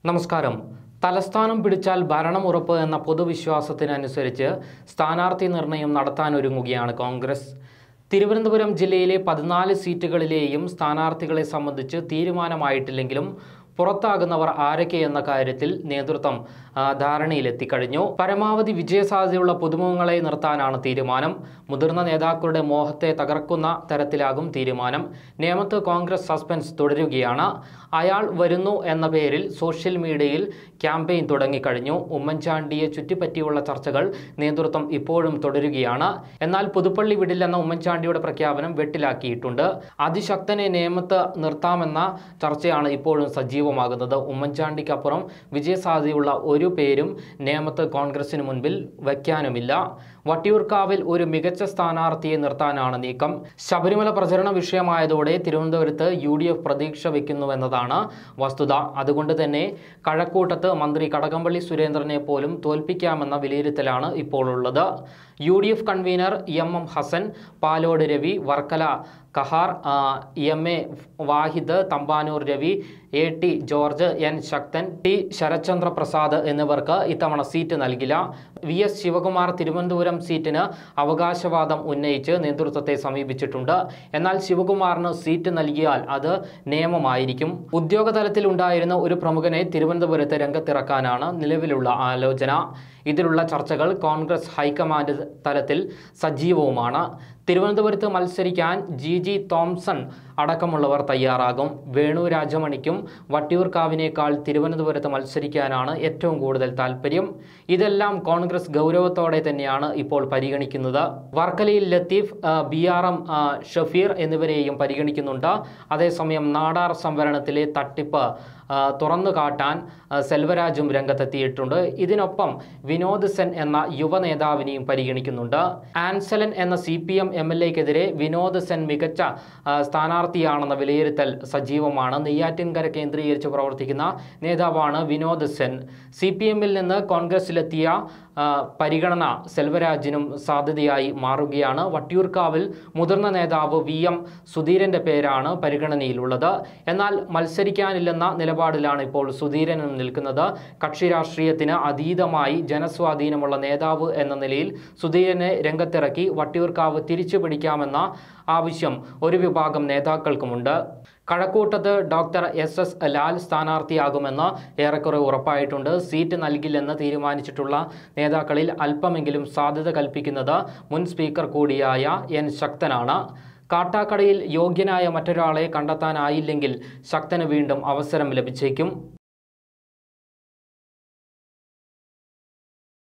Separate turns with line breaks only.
നമസ്കാരം തലസ്ഥാനം പിടിച്ചാൽ ഭരണം ഉറപ്പ് എന്ന പൊതുവിശ്വാസത്തിനനുസരിച്ച് സ്ഥാനാർത്ഥി നിർണയം നടത്താനൊരുങ്ങുകയാണ് കോൺഗ്രസ് തിരുവനന്തപുരം ജില്ലയിലെ പതിനാല് സീറ്റുകളിലെയും സ്ഥാനാർത്ഥികളെ സംബന്ധിച്ച് തീരുമാനമായിട്ടില്ലെങ്കിലും പുറത്താകുന്നവർ ആരൊക്കെ എന്ന കാര്യത്തിൽ നേതൃത്വം ആ, ധാരണയിലെത്തിക്കഴിഞ്ഞു പരമാവധി വിജയസാധ്യതയുള്ള പുതുമുഖങ്ങളെ നിർത്താനാണ് തീരുമാനം മുതിർന്ന നേതാക്കളുടെ മോഹത്തെ തകർക്കുന്ന തരത്തിലാകും തീരുമാനം നേമത്ത് കോൺഗ്രസ് സസ്പെൻസ് തുടരുകയാണ് അയാൾ വരുന്നു എന്ന പേരിൽ സോഷ്യൽ മീഡിയയിൽ ക്യാമ്പയിൻ തുടങ്ങിക്കഴിഞ്ഞു ഉമ്മൻചാണ്ടിയെ ചുറ്റിപ്പറ്റിയുള്ള ചർച്ചകൾ നേതൃത്വം ഇപ്പോഴും തുടരുകയാണ് എന്നാൽ പുതുപ്പള്ളി വിടില്ലെന്ന ഉമ്മൻചാണ്ടിയുടെ പ്രഖ്യാപനം വെട്ടിലാക്കിയിട്ടുണ്ട് അതിശക്തനെ നേമത്ത് നിർത്താമെന്ന ചർച്ചയാണ് ഇപ്പോഴും സജീവമാകുന്നത് ഉമ്മൻചാണ്ടിക്കപ്പുറം വിജയസാധ്യതയുള്ള ഒരു പേരും നേമത്ത് കോൺഗ്രസിന് മുൻപിൽ വയ്ക്കാനുമില്ല വട്ടിയൂർക്കാവിൽ ഒരു മികച്ച സ്ഥാനാർത്ഥിയെ നിർത്താനാണ് നീക്കം ശബരിമല പ്രചരണ വിഷയമായതോടെ തിരുവനന്തപുരത്ത് യു ഡി എഫ് പ്രതീക്ഷ വയ്ക്കുന്നുവെന്നതാണ് വസ്തുത അതുകൊണ്ട് തന്നെ കഴക്കൂട്ടത്ത് മന്ത്രി കടകംപള്ളി സുരേന്ദ്രനെ പോലും തോൽപ്പിക്കാമെന്ന വിലയിരുത്തലാണ് ഇപ്പോൾ ഉള്ളത് U D F convener M M Hasan Palode Ravi Varkala Kahar ആ, M A Waheed Thampanoor Ravi A T George N Sakthan T Sarathchandra Prasad എന്നിവർക്ക് ഇത്തവണ സീറ്റ് നൽകില്ല വി എസ് ശിവകുമാർ തിരുവനന്തപുരം സീറ്റിന് അവകാശവാദം ഉന്നയിച്ച് നേതൃത്വത്തെ സമീപിച്ചിട്ടുണ്ട് എന്നാൽ ശിവകുമാറിന് സീറ്റ് നൽകിയാൽ അത് നിയമമായിരിക്കും ഉദ്യോഗതലത്തിൽ ഉണ്ടായിരുന്ന ഒരു പ്രമുഖനെ തിരുവനന്തപുരത്ത് രംഗത്തിറക്കാനാണ് നിലവിലുള്ള ആലോചന ഇതിലുള്ള ചർച്ചകൾ കോൺഗ്രസ് ഹൈക്കമാൻഡ് തലത്തിൽ സജീവവുമാണ് തിരുവനന്തപുരത്ത് മത്സരിക്കാൻ ജി ജി തോംസൺ അടക്കമുള്ളവർ തയ്യാറാകും വേണു രാജമണിക്കും വട്ടിയൂർക്കാവിനേക്കാൾ തിരുവനന്തപുരത്ത് മത്സരിക്കാനാണ് ഏറ്റവും കൂടുതൽ താല്പര്യം ഇതെല്ലാം കോൺഗ്രസ് ഗൗരവത്തോടെ തന്നെയാണ് ഇപ്പോൾ പരിഗണിക്കുന്നത് വർക്കലയിൽ ലത്തീഫ് ആ, ബി ആർ എം ആ, ഷഫീർ എന്നിവരെയും പരിഗണിക്കുന്നുണ്ട് അതേസമയം നാടാർ സംവരണത്തിലെ തട്ടിപ്പ് ആ, തുറന്നു കാട്ടാൻ ആ, സെൽവരാജും രംഗത്തെത്തിയിട്ടുണ്ട് ഇതിനൊപ്പം വിനോദ് സെൻ എന്ന യുവ നേതാവിനെയും പരിഗണിക്കുന്നുണ്ട് ആൻസലൻ എന്ന C P M M L എക്കെതിരെ വിനോദ് സെൻ മികച്ച ആ, സ്ഥാനാർത്ഥിയാണെന്ന വിലയിരുത്തൽ സജീവമാണ് നെയ്യാറ്റിൻകര കേന്ദ്രീകരിച്ച് പ്രവർത്തിക്കുന്ന നേതാവാണ് വിനോദ് സെൻ സി പി എമ്മിൽ നിന്ന് കോൺഗ്രസിലെത്തിയ ആ, പരിഗണന സെൽവരാജിനും സാധ്യതയായി മാറുകയാണ് വട്ടിയൂർക്കാവിൽ മുതിർന്ന നേതാവ് വി എം സുധീരന്റെ പേരാണ് പരിഗണനയിലുള്ളത് എന്നാൽ മത്സരിക്കാനില്ലെന്ന നിലപാടിലാണ് ഇപ്പോൾ സുധീരനും നിൽക്കുന്നത് കക്ഷി രാഷ്ട്രീയത്തിന് അതീതമായി ജനസ്വാധീനമുള്ള നേതാവ് എന്ന നിലയിൽ സുധീരനെ രംഗത്തിറക്കി വട്ടിയൂർക്കാവ് തിരിച്ചു പിടിക്കാമെന്ന ആവശ്യം ഒരു വിഭാഗം നേതാക്കൾക്കുമുണ്ട് കഴക്കൂട്ടത്ത് ഡോക്ടർ എസ് എസ് ലാൽ സ്ഥാനാർത്ഥിയാകുമെന്ന് ഏറെക്കുറെ ഉറപ്പായിട്ടുണ്ട് സീറ്റ് നൽകില്ലെന്ന് തീരുമാനിച്ചിട്ടുള്ള നേതാക്കളിൽ അല്പമെങ്കിലും സാധ്യത കൽപ്പിക്കുന്നത് മുൻ സ്പീക്കർ കൂടിയായ എൻ ശക്തനാണ് കാട്ടാക്കടയിൽ യോഗ്യനായ മറ്റൊരാളെ കണ്ടെത്താനായില്ലെങ്കിൽ ശക്തന് വീണ്ടും അവസരം ലഭിച്ചേക്കും